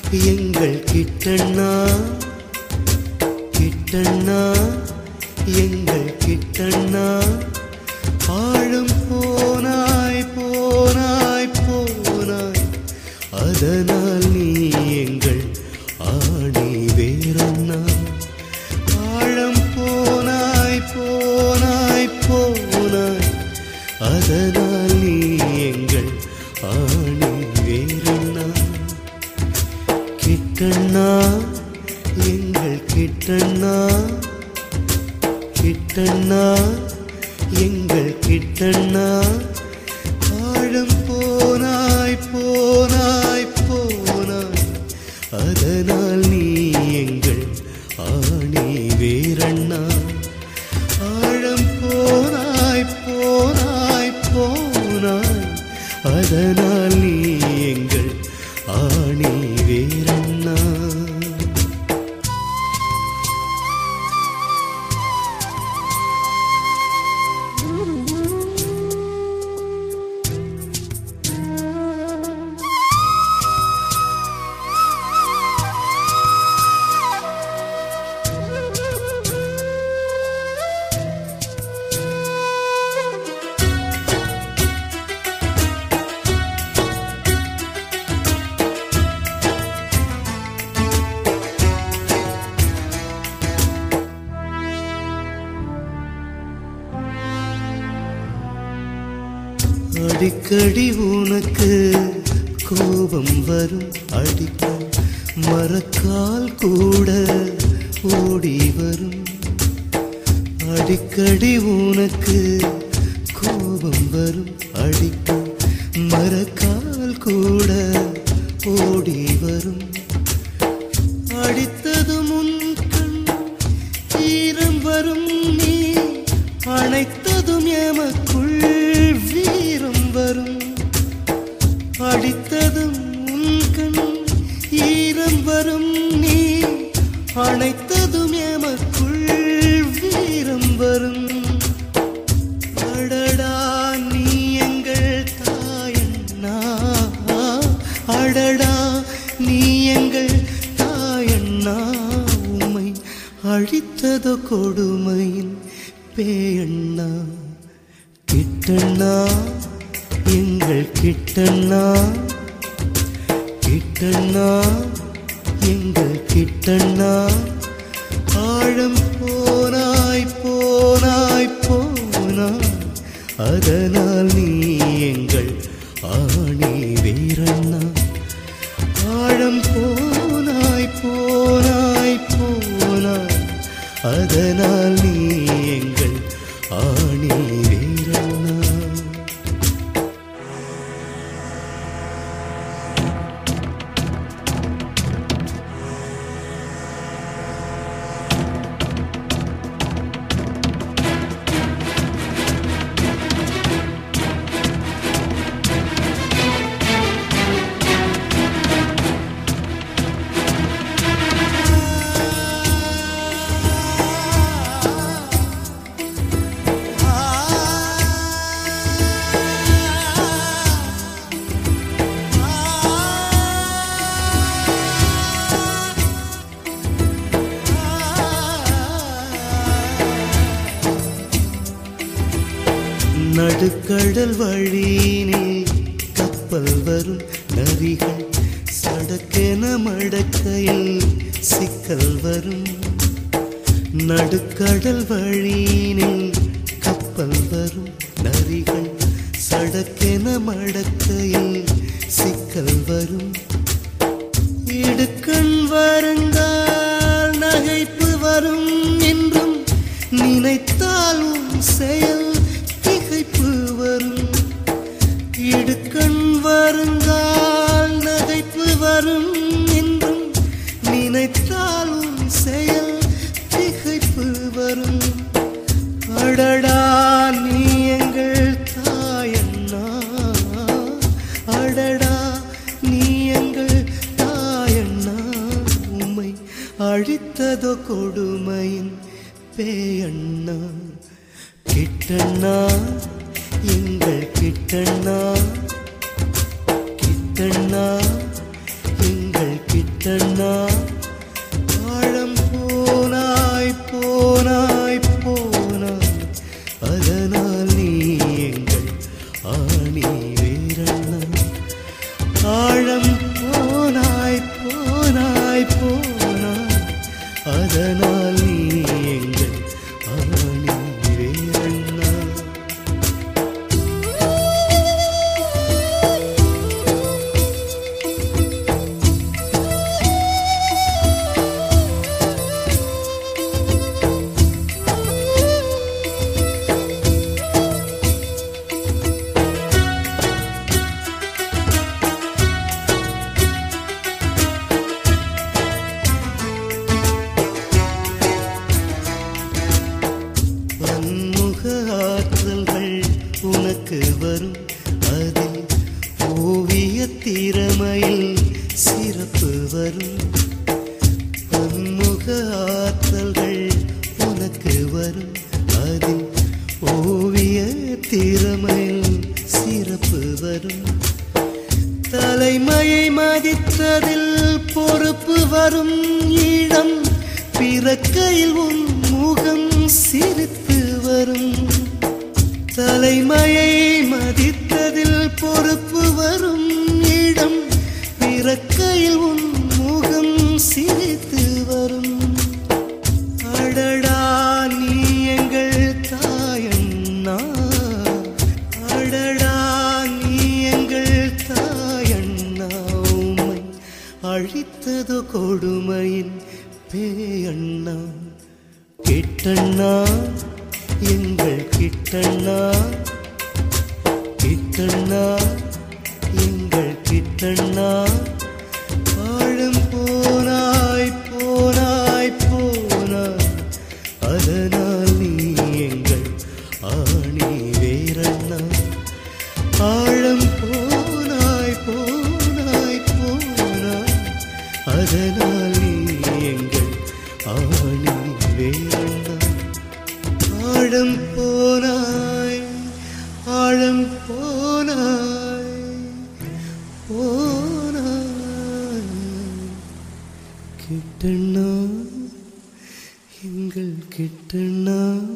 எங்கள் கிட்டண்ணா கிட்டண்ணா எங்கள் கிட்டண்ணா ஆழம் போனாய் போனாய் போனாய் அதனால் நீ எங்கள் ஆணி வேறண்ணா ஆழம் போனாய் போனாய் போனாய் அதனால் நீ எங்கள் ஆணி வேறண்ணா கிட்டண்ணா எங்கள் கிட்டண்ணா கிட்டண்ணா எங்கள் கிட்டண்ணா ஆழம் போனாய் போனாய் போனாய் அதனால் நீ எங்கள் ஆணி வேறண்ணா ஆழம் போனாய் போனாய் போனாய் அதனால் நீ எங்கள் ஆணி வேறண்ணா அடிக்கடி உனக்கு கோபம் வரும் அடிக்க மரக்கால் கூட ஓடி வரும் அடிக்கடி உனக்கு கோபம் வரும் அடிக்க மரக்கால் கூட ஓடி வரும் அடித்ததும் உன் கண் ஈரம் வரும் நீ அணைத்ததும் எமக்குள் வீரம் வரும் அடித்ததும் உன் கண் ஈரம் வரும் நீ அணைத்ததும் எமக்குள் வீரம் வரும் அடடா நீ எங்கள் தாயண்ணா அடடா நீ எங்கள் தாயண்ணா உம்மை அழித்ததோ கொடுமையின் பேயண்ணா கிட்டண்ணா எங்கள் கிட்டண்ணா கிட்டண்ணா எங்கள் கிட்டண்ணா ஆழம் போனாய் போனாய் போனாய் அதனால் நீ எங்கள் ஆணி வீரண்ணா ஆழம் போனாய் போனாய் போனாய் அதனால் நீ எங்கள் ஆணி வீரண்ணா நடுக்கடல் வழியினில் கப்பல் வரும் நரிகள் சடக்கென மடக்கையில் சிக்கல் வரும் நடுக்கடல் வழியினில் கப்பல் வரும் நரிகள் சடக்கென மடக்கையில் சிக்கல் வரும் இடுக்கண் வருங்கால் நகைப்பு வரும் என்றும் நினைத்தால் உன் செயல் திகைப்பு வரும் இடுக்கண் வருங்கால் நகைப்பு வரும் என்றும் நினைத்தால் உன் செயல் திகைப்பு வரும் அடடா நீ எங்கள் தாயண்ணா அடடா நீ எங்கள் தாயண்ணா உம்மை அழித்ததோ கொடுமையின் பேயண்ணா கிட்டண்ணா எங்கள் கிட்டண்ணா கிட்டண்ணா எங்கள் கிட்ட கிட்டண்ணா ஆழம் போனாய் போனாய் போனாய் அதனால் நீ எங்கள் ஆணி வீரண்ணா ஆழம் போனாய் போனாய் போனாய் அதனால் நீ எங்கள் ஆணி வீரண்ணா பன்முக ஆற்றல்கள் உனக்கு வரும் அதில் ஓவிய திறமையில் சிறப்பு வரும் பன்முக ஆற்றல்கள் உனக்கு வரும் அதில் ஓவிய திறமையில் சிறப்பு வரும் தலைமையை மதித்ததில் பொறுப்பு வரும் இடம் பிறக்கையில் உன் முகம் சிரித்து வரும் தலைமையை மதித்ததில் பொறுப்பு வரும் இடம் பிறக்கையில் உன் முகம் சிரித்து வரும் அடடா நீ எங்கள் தாயண்ணா அடடா நீ எங்கள் தாயண்ணா உம்மை அழித்ததோ கொடுமையின் பேயண்ணா கிட்டண்ணா எங்கள் கிட்டண்ணா கிட்டண்ணா எங்கள் கிட்டண்ணா ஆழம் போனாய் போனாய் போனாய் அதனால் நீ எங்கள் ஆணி வேறண்ணா ஆழம் போனாய் போனாய் போனாய் அதனால் நீ எங்கள் ஆணி வேறண்ணா ஆழம் போனாய் ஆழம் போனாய் போனாய் கிட்டண்ணா எங்கள் கிட்டண்ணா